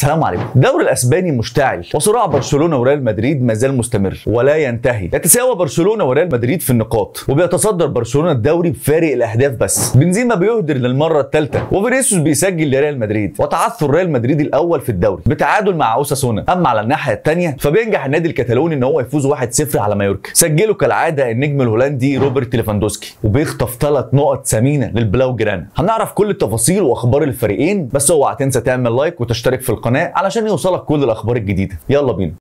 السلام عليكم الدوري الاسباني مشتعل وصراع برشلونه وريال مدريد ما زال مستمر ولا ينتهي يتساوى برشلونه وريال مدريد في النقاط وبيتصدر برشلونه الدوري بفارق الاهداف بس بنزيما بيهدر للمره الثالثه وفينيسيوس بيسجل لريال مدريد وتعثر ريال مدريد الاول في الدوري بتعادل مع اوساسونا اما على الناحيه الثانيه فبينجح النادي الكتالوني ان هو يفوز 1-0 على مايوركا سجله كالعاده النجم الهولندي روبرت ليفاندوسكي وبيخطف ثلاث نقط ثمينه للبلاو جيران هنعرف كل التفاصيل واخبار الفريقين بس اوعى تنسى تعمل لايك وتشترك في القناه علشان يوصلك كل الاخبار الجديده يلا بينا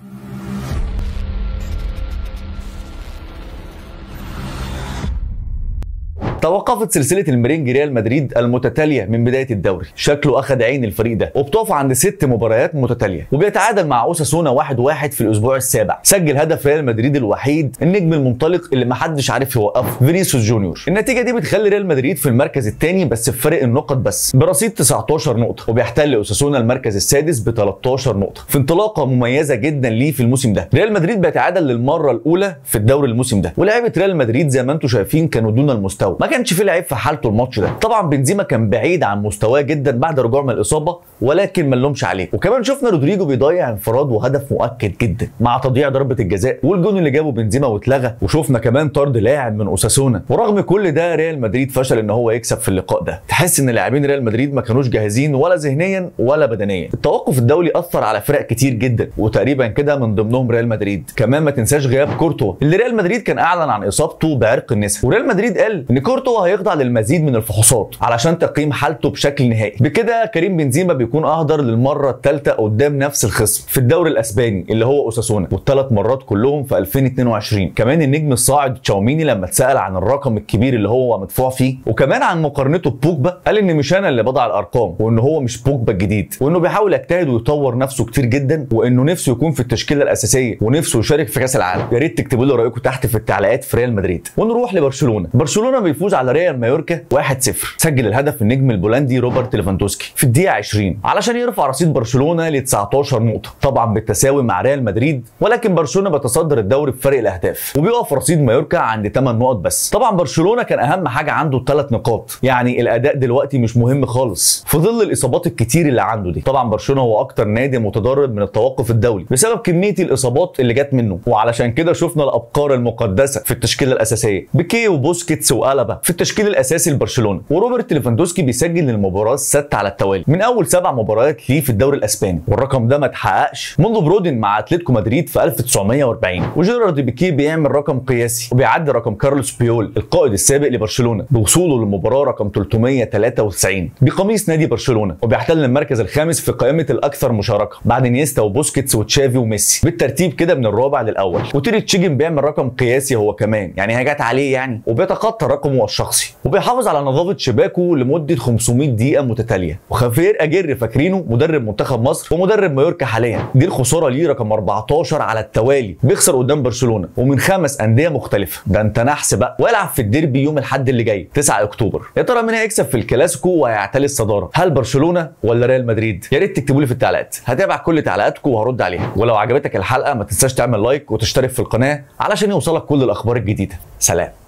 توقفت سلسله المرينج ريال مدريد المتتاليه من بدايه الدوري شكله اخذ عين الفريق ده وبتقف عند ست مباريات متتاليه وبيتعادل مع اوساسونا 1-1 واحد واحد في الاسبوع السابع سجل هدف ريال مدريد الوحيد النجم المنطلق اللي محدش عارف يوقفه فينيسيوس جونيور النتيجه دي بتخلي ريال مدريد في المركز الثاني بس بفرق النقط بس برصيد 19 نقطه وبيحتل اوساسونا المركز السادس ب 13 نقطه في انطلاقه مميزه جدا ليه في الموسم ده ريال مدريد بيتعادل للمره الاولى في الدوري الموسم ده ولاعيبه ريال مدريد زي ما انتم شايفين كانوا دون المستوى ما كانش في لعيب في حالته الماتش ده طبعا بنزيما كان بعيد عن مستواه جدا بعد رجوعه من الاصابه ولكن ما نلومش عليه وكمان شفنا رودريجو بيضيع انفراد وهدف مؤكد جدا مع تضييع ضربه الجزاء والجون اللي جابه بنزيما واتلغى وشفنا كمان طرد لاعب من اوساسونا ورغم كل ده ريال مدريد فشل ان هو يكسب في اللقاء ده تحس ان لاعبين ريال مدريد ما كانوش جاهزين ولا ذهنيا ولا بدنيا التوقف الدولي اثر على فرق كتير جدا وتقريبا كده من ضمنهم ريال مدريد كمان ما تنساش غياب كورتوا اللي ريال مدريد كان اعلن عن اصابته بعرق النسا وريال مدريد قال ان كورتوا هيخضع للمزيد من الفحوصات علشان تقييم حالته بشكل نهائي بكده كريم بنزيما بيكون اهدر للمره الثالثه قدام نفس الخصم في الدوري الاسباني اللي هو اوساسونا والثلاث مرات كلهم في 2022 كمان النجم الصاعد تشاوميني لما اتسال عن الرقم الكبير اللي هو مدفوع فيه وكمان عن مقارنته ببوجبا قال ان مش انا اللي بضع الارقام وان هو مش بوجبا الجديد وانه بيحاول يجتهد ويطور نفسه كتير جدا وانه نفسه يكون في التشكيله الاساسيه ونفسه يشارك في كاس العالم يا ريت تكتبوا لي رايكم تحت في التعليقات في ريال مدريد ونروح لبرشلونه برشلونه بيفوز على ريال مايوركا 1-0 سجل الهدف النجم البولندي روبرت ليفاندوسكي في الدقيقه 20 علشان يرفع رصيد برشلونه ل 19 نقطه طبعا بالتساوي مع ريال مدريد ولكن برشلونه بيتصدر الدوري بفرق الاهداف وبيقف رصيد مايوركا عند 8 نقط بس طبعا برشلونه كان اهم حاجه عنده الثلاث نقاط يعني الاداء دلوقتي مش مهم خالص في ظل الاصابات الكتير اللي عنده دي طبعا برشلونه هو اكتر نادي متضرر من التوقف الدولي بسبب كميه الاصابات اللي جت منه وعلشان كده شفنا الابقار المقدسه في التشكيله الاساسيه بيكي وبوسكيتس والابا في التشكيل الاساسي لبرشلونه وروبرت ليفاندوسكي بيسجل للمباراه السادسه على التوالي من اول سبع مباريات ليه في الدوري الاسباني والرقم ده ما اتحققش منذ برودن مع اتلتيكو مدريد في 1940 وجيرارد بيكي بيعمل رقم قياسي وبيعدي رقم كارلوس بيول القائد السابق لبرشلونه بوصوله للمباراه رقم 393 بقميص نادي برشلونه وبيحتل المركز الخامس في قائمه الاكثر مشاركه بعد انيستا وبوسكيتس وتشافي وميسي بالترتيب كده من الرابع للاول وتيري تشيجن بيعمل رقم قياسي هو كمان يعني هي جت عليه يعني وبيتخطى رقمه الشخصي وبيحافظ على نظافه شباكه لمده 500 دقيقه متتاليه وخافير اجر فاكرينه مدرب منتخب مصر ومدرب مايوركا حاليا دي الخساره ليه رقم 14 على التوالي بيخسر قدام برشلونه ومن خمس انديه مختلفه ده انت نحس بقى ويلعب في الديربي يوم الاحد اللي جاي 9 اكتوبر يا ترى مين هيكسب في الكلاسيكو وهيعتلي الصداره هل برشلونه ولا ريال مدريد يا ريت تكتبوا لي في التعليقات هتابع كل تعليقاتكم وهرد عليها ولو عجبتك الحلقه ما تنساش تعمل لايك وتشترك في القناه علشان يوصلك كل الاخبار الجديده سلام